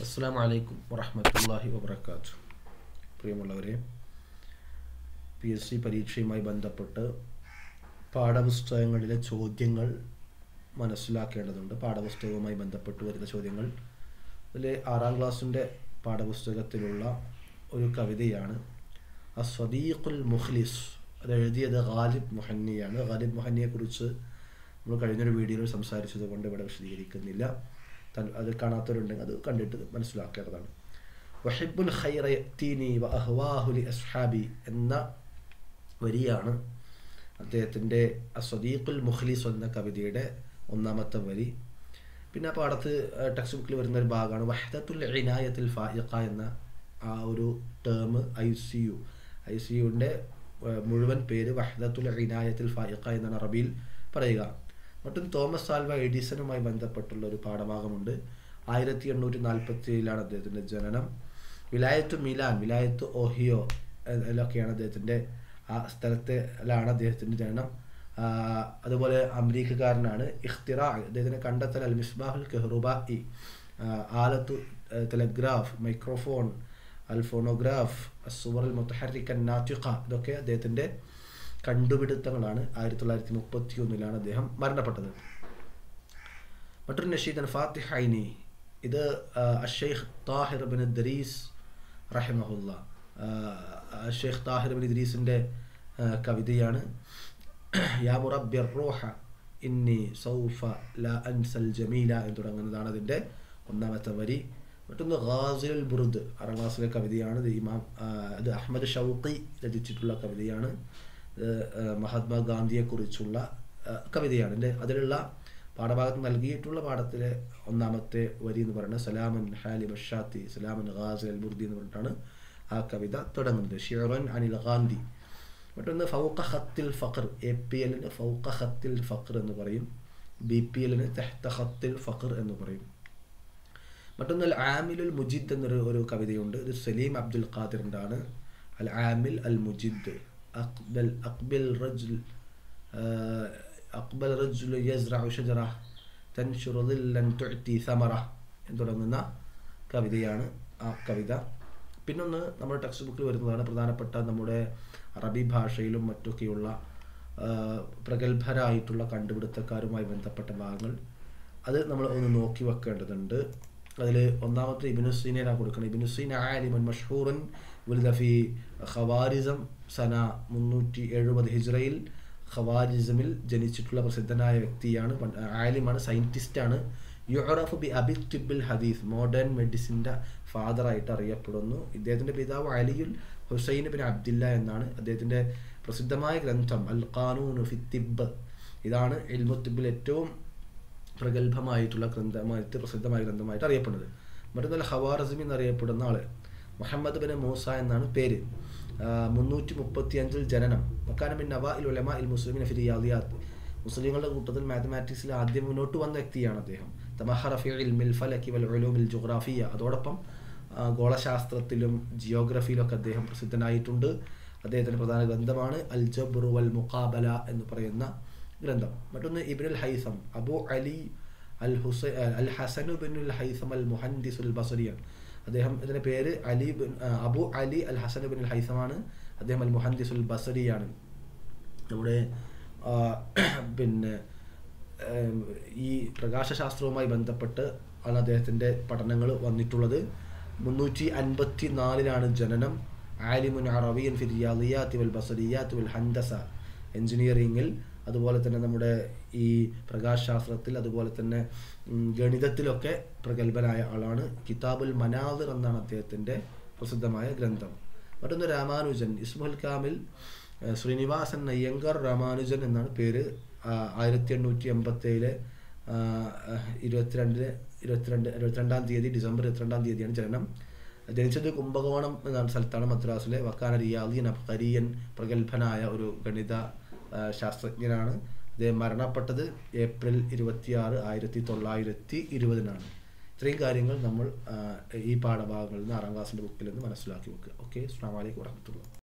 അസ്സാം വലൈക്കും വറഹമത്തല്ലാഹി വബർക്കാത്തു പ്രിയമുള്ളവരെ പി എസ് സി പരീക്ഷയുമായി ബന്ധപ്പെട്ട് പാഠപുസ്തകങ്ങളിലെ ചോദ്യങ്ങൾ മനസ്സിലാക്കേണ്ടതുണ്ട് പാഠപുസ്തകവുമായി ബന്ധപ്പെട്ട് വരുന്ന ചോദ്യങ്ങൾ അതിൽ ആറാം ക്ലാസ്സിൻ്റെ പാഠപുസ്തകത്തിലുള്ള ഒരു കവിതയാണ് അസ്വദീഖുൽ മുഖ്ലിസ് അത് എഴുതിയത് ഖാലിബ് മുഹന്നിയാണ് ഖാലിബ് മുഹന്നിയെക്കുറിച്ച് നമ്മൾ കഴിഞ്ഞൊരു വീഡിയോയിൽ സംസാരിച്ചത് കൊണ്ട് ഇവിടെ വിശദീകരിക്കുന്നില്ല തൻ- അത് കാണാത്തവരുണ്ടെങ്കിൽ അത് കണ്ടിട്ട് മനസ്സിലാക്കേണ്ടതാണ് വഹിബുൽ ഖൈറ യഅ്തീനി വ അഹ്വാഹുലി അസ്ഹാബി എന്ന വരിയാണ് അദ്ദേഹത്തിൻ്റെ അസ്വദീഖുൽ മുഖ്ലിസ് എന്ന കവിതയുടെ ഒന്നാമത്തെ വരി പിന്നെ ആ പാടത്ത് ടെക്സ്റ്റ് ബുക്കിൽ വരുന്ന ഒരു ഭാഗമാണ് വഹദത്തുൽ ഇനായത്തിൽ ഫായിഖ എന്ന ആ ഒരു term I C U I C യുവിൻ്റെ മുഴുവൻ പേര് വഹദത്തുൽ ഇനായത്തിൽ ഫായിഖ എന്നാണ് അറബിയിൽ പറയുക മറ്റും തോമസ് ആൽവ എഡിസണുമായി ബന്ധപ്പെട്ടുള്ള ഒരു പാഠഭാഗമുണ്ട് ആയിരത്തി എണ്ണൂറ്റി നാൽപ്പത്തി ഏഴിലാണ് അദ്ദേഹത്തിൻ്റെ ജനനം വിലായത്ത് മിലാൻ വിലായത്ത് ഓഹിയോ ഇതിലൊക്കെയാണ് അദ്ദേഹത്തിൻ്റെ ആ സ്ഥലത്തിലാണ് അദ്ദേഹത്തിൻ്റെ ജനനം ആ, അതുപോലെ അമേരിക്കക്കാരനാണ് ഇഖ്തിറ അദ്ദേഹത്തിൻ്റെ കണ്ടെത്തൽ അൽ മിസ്ബാഹുൽ കെഹ്റുബായി ആലത്തു ടെലഗ്രാഫ് മൈക്രോഫോൺ അൽ ഫോണോഗ്രാഫ് സുവർ അൽ മുത്തഹരിക്കൻ നാറ്റിഖ ഇതൊക്കെ അദ്ദേഹത്തിൻ്റെ കണ്ടുപിടുത്തങ്ങളാണ് ആയിരത്തി തൊള്ളായിരത്തി മുപ്പത്തി ഒന്നിലാണ് അദ്ദേഹം മരണപ്പെട്ടത് മറ്റൊരു നഷീദൻ ഫാത്തിഹൈനി ഇത് അഷെയ്ഖ് താഹിർ ബിൻ ദരീസ് റഹിമഹുല്ല ഷെയ്ഖ് താഹിർ ബിൻ ഇദ്രീസിൻ്റെ കവിതയാണ് യാ മുറബ്ബിർ റൂഹ ഇന്നി സൗഫ ല അൻസൽ ജമീല എന്ന് തുടങ്ങുന്നതാണ് അതിൻ്റെ ഒന്നാമത്തെ വരി മറ്റൊന്ന് ഖാസിൽ ബുറുദ് ആറാം ക്ലാസ്സിലെ കവിതയാണ് ഇത് ഇമാം ആ, ഇത് അഹമ്മദ് ഷൗഖി രചിച്ചിട്ടുള്ള കവിതയാണ് ഇത് ആ, മഹാത്മാഗാന്ധിയെക്കുറിച്ചുള്ള ആ, കവിതയാണ് എൻ്റെ അതിലുള്ള പാഠഭാഗത്ത് നൽകിയിട്ടുള്ള പാഠത്തിലെ ഒന്നാമത്തെ വരി എന്ന് പറയുന്നത് സലാമൻ ഹാലി ബഷാത്തി സലാമൻ ഖാസിൽ അൽ ബുർദി എന്ന് പറഞ്ഞിട്ടാണ് ആ കവിത തുടങ്ങുന്നത് ഷിറൻ അനിൽ ഗാന്ധി മറ്റൊന്ന് ഫൗക്ക ഖത്തിൽ ഫഖർ എ പി എല്ലിന് ഫൗക്ക ഖത്തിൽ ഫഖർ എന്ന് പറയും ബി പി എല്ലിന് തെഹ്ത ഖത്തിൽ ഫഖർ എന്ന് പറയും മറ്റൊന്ന് അൽ ആമിലുൽ മുജിദ് എന്നൊരു ഒരു കവിതയുണ്ട് ഇത് സലീം അബ്ദുൽ ഖാദിറിൻ്റെ ആണ് അൽ ആമിൽ അൽ മുജിദ് അക്ബൽ അക്ബിൽ റജുൽ അക്ബൽ റജുൽ യസ്റഉ ഷജറ തൻഷുറു ളില്ലൻ തുഅതി സമറ എന്ന് തുടങ്ങുന്ന കവിതയാണ് ആ കവിത പിന്നൊന്ന് നമ്മുടെ ടെക്സ്റ്റ് ബുക്കിൽ വരുന്നതാണ് പ്രധാനപ്പെട്ട നമ്മുടെ അറബി ഭാഷയിലും മറ്റൊക്കെയുള്ള ആ, പ്രഗത്ഭരായിട്ടുള്ള കണ്ടുപിടുത്തക്കാരുമായി ബന്ധപ്പെട്ട ഭാഗങ്ങൾ അത് നമ്മൾ ഒന്ന് നോക്കി വെക്കേണ്ടതുണ്ട് അതിൽ ഒന്നാമത്തെ ഇബിനുസീനാണ് കൊടുക്കണം ഇബിനുസീൻ ആലിമൻ മഷ്ഹൂറൻ വലുദഫി ഖവാരിസം സന മുന്നൂറ്റി എഴുപത് ഹിജ്റയിൽ ഖവാരിസമിൽ ജനിച്ചിട്ടുള്ള പ്രസിദ്ധനായ വ്യക്തിയാണ് പണ്ട് ആലിമാണ് സയൻറ്റിസ്റ്റാണ് യുറഫ് ബി അബി തിബിൽ ഹദീസ് മോഡേൺ മെഡിസിൻ്റെ ഫാദറായിട്ട് അറിയപ്പെടുന്നു ഇദ്ദേഹത്തിൻ്റെ പിതാവ് അലിയുൽ ഹുസൈൻ ബിൻ അബ്ദില്ല എന്നാണ് അദ്ദേഹത്തിൻ്റെ പ്രസിദ്ധമായ ഗ്രന്ഥം അൽ ഖാനൂൻ ഫി തിബ് ഇതാണ് ഇൽമു തിബിൽ ഏറ്റവും പ്രഗത്ഭമായിട്ടുള്ള ഗ്രന്ഥമായിട്ട് പ്രസിദ്ധമായ ഗ്രന്ഥമായിട്ട് അറിയപ്പെടുന്നത് മറ്റൊന്നല്ല ഹവാറസിമി എന്നറിയപ്പെടുന്ന ആള് മുഹമ്മദ് ബിൻ മൂസ എന്നാണ് പേര് മുന്നൂറ്റി മുപ്പത്തി അഞ്ചിൽ ജനനം മക്കാന ബിൻ നവാ ഇൽ ഉലമ ഇൽ മുസ്ലിമിൻ ഫി റിയാദിയാത്ത് മുസ്ലിങ്ങളുടെ കൂട്ടത്തിൽ മാത്തമാറ്റിക്സിൽ ആദ്യം മുന്നോട്ട് വന്ന വ്യക്തിയാണ് അദ്ദേഹം തമഹറഫി ഇൽമിൽ ഫലക്കി വൽ ഉലൂമിൽ ജുഗ്രാഫിയ അതോടൊപ്പം ആ, ഗോളശാസ്ത്രത്തിലും ജിയോഗ്രഫിയിലും ഒക്കെ അദ്ദേഹം പ്രസിദ്ധനായിട്ടുണ്ട് അദ്ദേഹത്തിൻ്റെ പ്രധാന ഗ്രന്ഥമാണ് അൽ ജബ്റു വൽ മുഖാബല എന്ന് പറയുന്ന ഗ്രന്ഥം മറ്റൊന്ന് ഇബ്നുൽ ഹൈസം അബു അലി അൽ ഹുസൈ അൽ ഹസനു ബിനുൽ ഹൈസം അൽ മുഹന്ദിസുൽ ബസരിയാണ് അദ്ദേഹം ഇതിൻ്റെ പേര് അലി ബിൻ ആ, അബു അലി അൽ ഹസനു ബിനുൽ ഹൈസമാണ് അദ്ദേഹം അൽ മുഹന്ദിസുൽ ബസരിയാണ് നമ്മുടെ ആ, പിന്നെ ഏം, ഈ പ്രകാശശാസ്ത്രവുമായി ബന്ധപ്പെട്ട് ആണ് അദ്ദേഹത്തിൻ്റെ പഠനങ്ങൾ വന്നിട്ടുള്ളത് മുന്നൂറ്റി അൻപത്തി നാലിലാണ് ജനനം ആലിമുൻ അറബിയൻ ഫി റിയാദിയാത്തി വൽ ബസറിയാത്തി വൽ ഹൻദസ എഞ്ചിനീയറിങ്ങിൽ അതുപോലെ തന്നെ നമ്മുടെ ഈ പ്രകാശശാസ്ത്രത്തിൽ അതുപോലെ തന്നെ ഉം, ഗണിതത്തിലൊക്കെ പ്രഗത്ഭനായ ആളാണ് കിതാബുൽ മനാദിർ എന്നാണ് അദ്ദേഹത്തിൻ്റെ പ്രസിദ്ധമായ ഗ്രന്ഥം മറ്റൊന്ന് രാമാനുജൻ ഇസ്മുൽ കാമിൽ ഏഹ് ശ്രീനിവാസൻ നയ്യങ്കർ രാമാനുജൻ എന്നാണ് പേര് ആയിരത്തി എണ്ണൂറ്റി എൺപത്തേഴിലെ ഇരുപത്തിരണ്ടില് ഇരുപത്തിരണ്ട് ഇരുപത്തിരണ്ടാം തീയതി ഡിസംബർ ഇരുപത്തിരണ്ടാം തീയതിയാണ് ജനനം ജനിച്ചത് കുംഭകോണം എന്ന സ്ഥലത്താണ് മദ്രാസിലെ വക്കാന റിയാദിയൻ അബ്ഖരിയൻ പ്രഗത്ഭനായ ഒരു ഗണിത ആ, ശാസ്ത്രജ്ഞനാണ് അദ്ദേഹം മരണപ്പെട്ടത് ഏപ്രിൽ ഇരുപത്തിയാറ് ആയിരത്തി തൊള്ളായിരത്തി ഇരുപതിനാണ് ഇത്രയും കാര്യങ്ങൾ നമ്മൾ ആ, ഈ പാഠഭാഗങ്ങളിൽ നിന്ന് ആറാം ക്ലാസ്സിൻ്റെ ബുക്കിൽ നിന്ന് മനസ്സിലാക്കി വെക്കുക ഓക്കെ അസ്സാം വലൈക്കും വാഹമത്തുള്ള